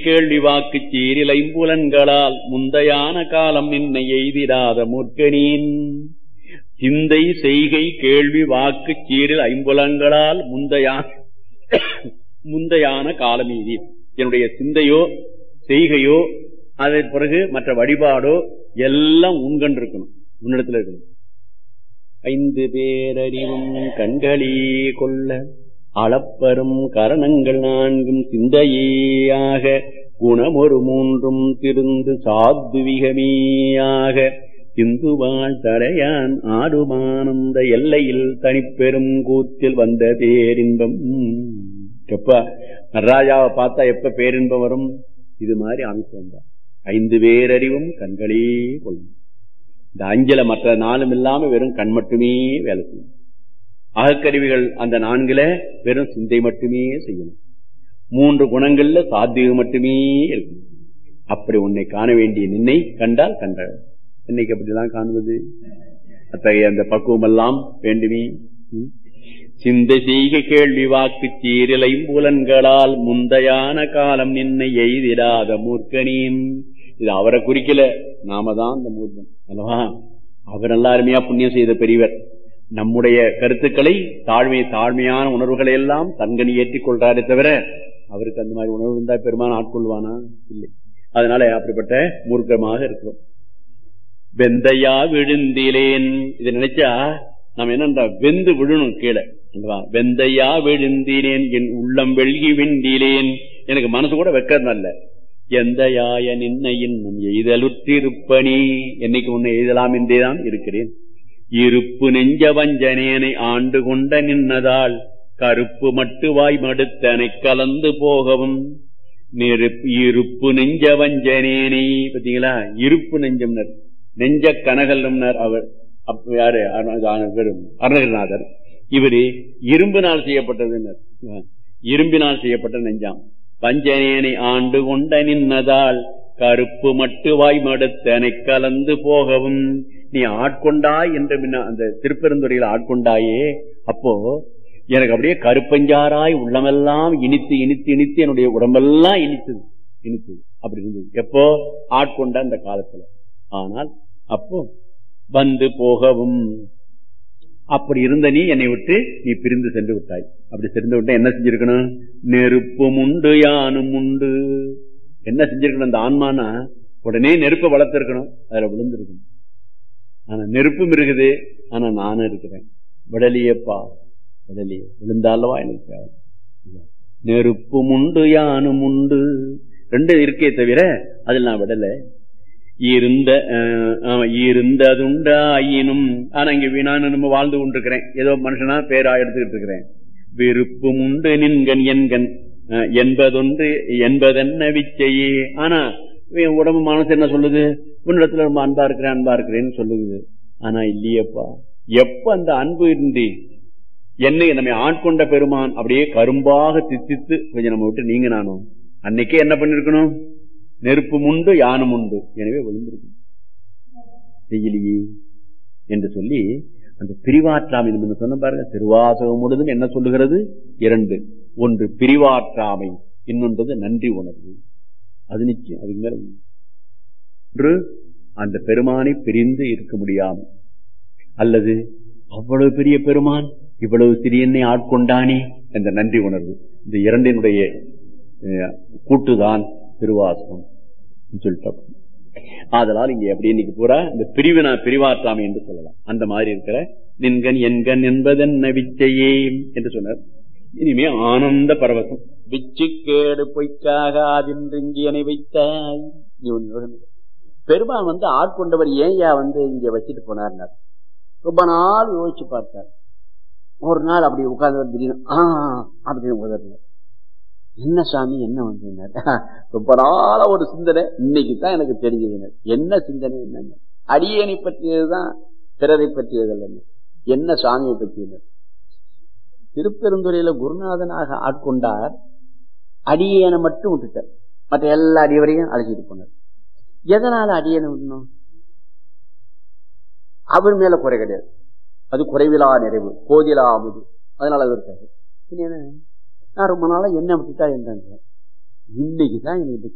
கேள்வி வாக்கு சீரில் ஐம்புலன்களால் முந்தையான காலம் நின்னை எய்திடாத முற்கனீன் சிந்தை செய்கை கேள்வி வாக்கு சீரில் ஐம்புலன்களால் முந்தையான முந்தையான காலம் எய்தி என்னுடைய சிந்தையோ செய்கையோ அதன் பிறகு மற்ற வழிபாடோ எல்லாம் உண்கண்டு இருக்கணும் உன்னிடத்துல இருக்கணும் ஐந்து பேரறிவும் கண்களே கொள்ள அளப்பரும் கரணங்கள் நான்கும் சிந்தையேயாக குணமொரு மூன்றும் திருந்து சாத்துவிகமேயாக சிந்துவாள் தடையான் ஆடுமானந்த எல்லையில் தனிப்பெரும் கூத்தில் வந்த பேரின்பம் எப்ப நடராஜாவை பார்த்தா எப்ப பேரின்பம் வரும் இது மாதிரி அமைச்சு வந்தார் ஐந்து பேரறிவும் கண்களே கொள்ளும் இந்த அஞ்சல மற்ற நாளும் இல்லாம வெறும் கண் மட்டுமே வேலை செய்யும் அகக்கருவிகள் அந்த நான்குல வெறும் சிந்தை மட்டுமே செய்யணும் மூன்று குணங்கள்ல சாத்தியம் மட்டுமே இருக்கும் அப்படி உன்னை காண வேண்டிய நின்னை கண்டால் கண்ட இன்னைக்கு அப்படிதான் காணுவது அத்தகைய அந்த பக்குவம் எல்லாம் வேண்டுமே ம். சிந்தை செய்க கேள்வி வாக்கு சீரலை புலன்களால் முந்தையான காலம் நின்னை எய்திடாத மூர்க்கனின் இது அவரை குறிக்கல நாம தான் அந்த மூர்க்கன் அல்லவா அவர் நல்லா அருமையா புண்ணியம் செய்த பெரியவர் நம்முடைய கருத்துக்களை தாழ்மை தாழ்மையான உணர்வுகளை எல்லாம் தன்கனி ஏற்றிக் கொள்றாரே தவிர அவருக்கு அந்த மாதிரி உணர்வு இருந்தா பெருமான் ஆட்கொள்வானா இல்லை அதனால அப்படிப்பட்ட மூர்க்கமாக இருக்கிறோம் வெந்தையா விழுந்திலேன் இதை நினைச்சா நம்ம என்னன்றா வெந்து விழணும் கீழே அல்லவா? வெந்தையா விழுந்தினேன் என் உள்ளம் வெள்கி விண்டிலேன் எனக்கு மனசு கூட வைக்கிறது அல்ல எந்த யாய நின்ன இன்னும் எய்தலுற்றிருப்பனி என்னைக்கு உன்னை எய்தலாம் என்றேதான் இருக்கிறேன் இருப்பு நெஞ்ச வஞ்சனேனை ஆண்டு கொண்ட நின்னதால் கருப்பு மட்டு வாய் மடுத்தனை கலந்து போகவும் நெருப்பு இருப்பு நெஞ்ச வஞ்சனேனை பாத்தீங்களா இருப்பு நெஞ்சம்னர் நெஞ்ச கனகல்னர் அவர் அப்ப யாரு அருண- இவரு அருணகிரிநாதர் இவரு இரும்பினால் செய்யப்பட்டதுன்னர் இரும்பினால் செய்யப்பட்ட நெஞ்சாம் பஞ்சனேனை ஆண்டு கொண்ட நின்னதால் கருப்பு மட்டு வாய் மடுத்தனை கலந்து போகவும் நீ ஆட்கொண்டாய் என்று முன்ன அந்த திருப்பெருந்துறையில் ஆட்கொண்டாயே அப்போ எனக்கு அப்படியே கருப்பஞ்சாராய் உள்ளமெல்லாம் இனித்து இனித்து இனித்து என்னுடைய உடம்பெல்லாம் இனித்தது இனித்தது அப்படி இருந்தது எப்போ ஆட்கொண்ட அந்த காலத்துல ஆனால் அப்போ வந்து போகவும் அப்படி இருந்த நீ என்னை விட்டு நீ பிரிந்து சென்று விட்டாய் அப்படி சென்று விட்டா என்ன செஞ்சிருக்கணும் நெருப்பும் உண்டு யானும் உண்டு என்ன செஞ்சிருக்கணும் அந்த ஆன்மானா உடனே நெருப்பை வளர்த்திருக்கணும் அதுல விழுந்திருக்கணும் ஆனா நெருப்பும் இருக்குது ஆனா நானும் இருக்கிறேன் விடலியப்பா விடலியே விழுந்தாலவா எனக்கு தேவை. நெருப்பும் உண்டு யானும் உண்டு ரெண்டு இருக்கே தவிர அதில் நான் விடல இருந்த அஹ், ஆமா, இருந்ததுண்டாயினும் ஆனா இங்க வீணான்னு நம்ம வாழ்ந்து கொண்டிருக்கிறேன் ஏதோ மனுஷனா பேரா எடுத்துக்கிட்டு இருக்கிறேன் விருப்பம் உண்டு நின்கண் என்கண் அஹ், என்பதொன்று என்பதென்ன விச்சையே ஆனா இவன் உடம்பு மனசு என்ன சொல்லுது உன்னிடத்துல ரொம்ப அன்பா இருக்கிறேன் அன்பா இருக்கிறேன்னு சொல்லுது ஆனா இல்லையேப்பா எப்ப அந்த அன்பு இன்றி என்னை நம்மை ஆட்கொண்ட பெருமான் அப்படியே கரும்பாக தித்தித்து கொஞ்சம் நம்ம விட்டு நீங்க நானும் அன்னைக்கே என்ன பண்ணிருக்கணும் நெருப்பும் உண்டு யானும் உண்டு எனவே விழுந்திருக்கும் செய்யலையே என்று சொல்லி அந்த பிரிவாற்றாமை நம்ம சொன்ன பாருங்க திருவாசகம் முழுதும் என்ன சொல்லுகிறது இரண்டு ஒன்று பிரிவாற்றாமை இன்னொன்றது நன்றி உணர்வு அது நிச்சயம் அதுக்கு மேல உண்டு. ஒன்று அந்த பெருமானை பிரிந்து இருக்க முடியாமல் அல்லது அவ்வளவு பெரிய பெருமான் இவ்வளவு சிறியனை ஆட்கொண்டானே என்ற நன்றி உணர்வு இந்த இரண்டினுடைய அஹ், கூட்டுதான் திருவாசகம் சொல்லிட்டோம் ஆதலால் இங்க எப்படி இன்னைக்கு பூரா இந்த பிரிவினா பிரிவாற்றாமை என்று சொல்லலாம் அந்த மாதிரி இருக்கிற நின்கண் என்கண் என்பதென்ன விச்சையே என்று சொன்னார் இனிமே ஆனந்த பரவசம் விச்சு கேடு பொய்க்காக அதின்றிங்கியனை வைத்தாய் நீ ஒண்ணு யோசனை பண்ணு. பெருமான் வந்து ஆட்கொண்டவர் ஏன்யா வந்து இங்க வச்சுட்டு போனார்னார் ரொம்ப நாள் யோசிச்சு பார்த்தார் ஒரு நாள் அப்படி உட்கார்ந்து திடீர்னு ஆ அப்படின்னு உதறினார் என்ன சாமி என்ன வந்தார் ரொம்ப நாளா ஒரு சிந்தனை இன்னைக்கு தான் எனக்கு தெரிஞ்சது என்ன சிந்தனை என்னங்க அடியனை பற்றியதுதான் பிறரை பற்றியதல்ல என்ன சாமியை பற்றியது திருப்பெருந்துறையில குருநாதனாக ஆட்கொண்டார் அடியேனை மட்டும் விட்டுட்டார் மற்ற எல்லா அடியவரையும் அழைச்சிட்டு போனார் எதனால அடியனை விடணும் அவர் மேல குறை கிடையாது அது குறைவிலா நிறைவு போதிலா அமுது அதனால அது இருக்காது பின்ன என்ன? நான் ரொம்ப நாளா என்ன விட்டுட்டா என்ன இன்னைக்கு தான் எனக்கு